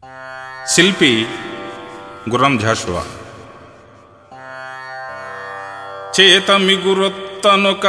శిల్పి గుర్రం జాషువా చేతమిగురొత్తనొక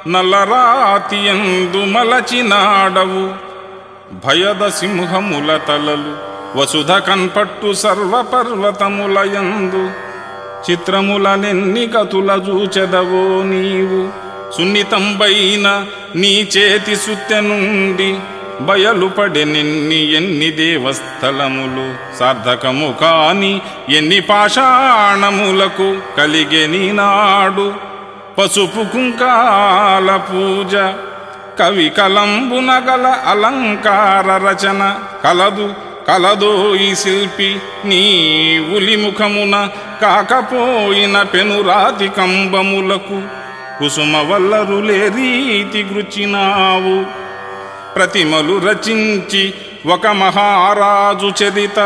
నల్లరాతియందు మలచినాడవు భయద సింహముల తలలు వసుధ కన్పట్టు సర్వపర్వతములయందు చిత్రములనెన్ని గతుల చూచెదవో నీవు సున్నితంబైన నీ చేతి సుత్తె నుండి బయలుపడెనెన్ని ఎన్ని దేవస్థలములు సార్థకము కాని ఎన్ని పాషాణములకు కలిగెని నాడు పసుపు కుంకాల పూజ కవి కలంబున గల అలంకార రచన కలదు కలదో ఈ శిల్పి నీ ఉలిముఖమున కాకపోయిన పెనురాతి కంబములకు కుసుమ వల్లరులే రీతి గృచినావు ప్రతిమలు రచించి ఒక మహారాజు చరిత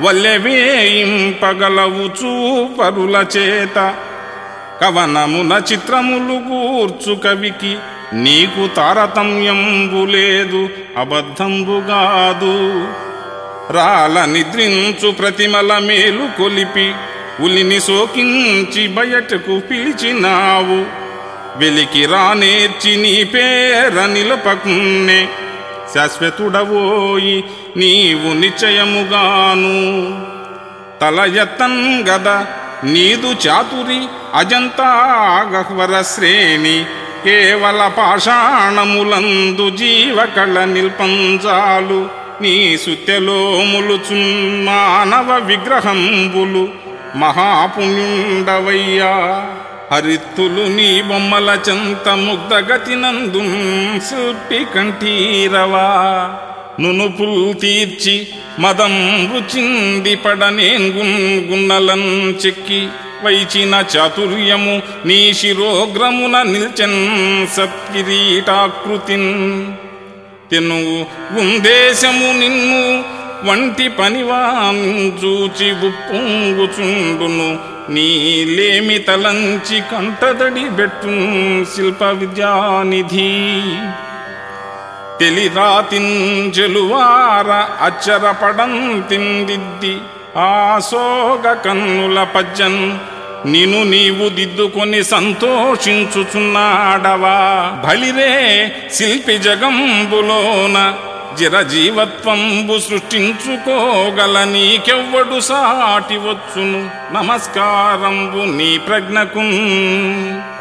వల్లెవేయింపగలవు చూపరుల చేత కవనమున చిత్రములు గూర్చు కవికి నీకు తారతమ్యంబు లేదు అబద్ధంబుగాదు రాల నిద్రించు ప్రతిమల మేలు కొలిపి ఉలిని సోకించి బయటకు పిలిచినావు వెలికి రానేర్చి నీ పేర నిలపకున్నే శాశ్వతుడవోయి నీవు నిశ్చయముగాను తల ఎత్తన్ గద నీదు చాతురి అజంతా గహ్వర శ్రేణి కేవల పాషాణములందు జీవకళ నిల్పంజాలు నీ సుత్యలో ములుచున్ మానవ విగ్రహంబులు మహాపుణ్యుండవయ్యా హరిత్తులు నీ బొమ్మల చెంత ముగ్ధగతి నందు శిల్పి కంఠీరవా నునుపుల్ తీర్చి మదం రుచింది పడనేన్ గున్నలం చెక్కి వైచిన చాతుర్యము నీ శిరోగ్రమున నిల్చెన్ సత్కిరీటాకృతిన్ తెనుగు గుందేశము నిన్ను వంటి పనివాంచూచి ఉప్పొంగుచుండును నీలేమి తలంచి కంటదడి బెట్టు శిల్ప విద్యానిధి తెలిరాతించెలువార అచ్చరపడం తిందిద్ది ఆసోగ కన్నుల పజ్జన్ నిను నీవు దిద్దుకొని సంతోషించుచున్నాడవా బలిరే శిల్పి జగంబులోన జిరజీవత్వంబు సృష్టించుకోగల నీకెవ్వడు సాటి వచ్చును నమస్కారంబు నీ ప్రజ్ఞకు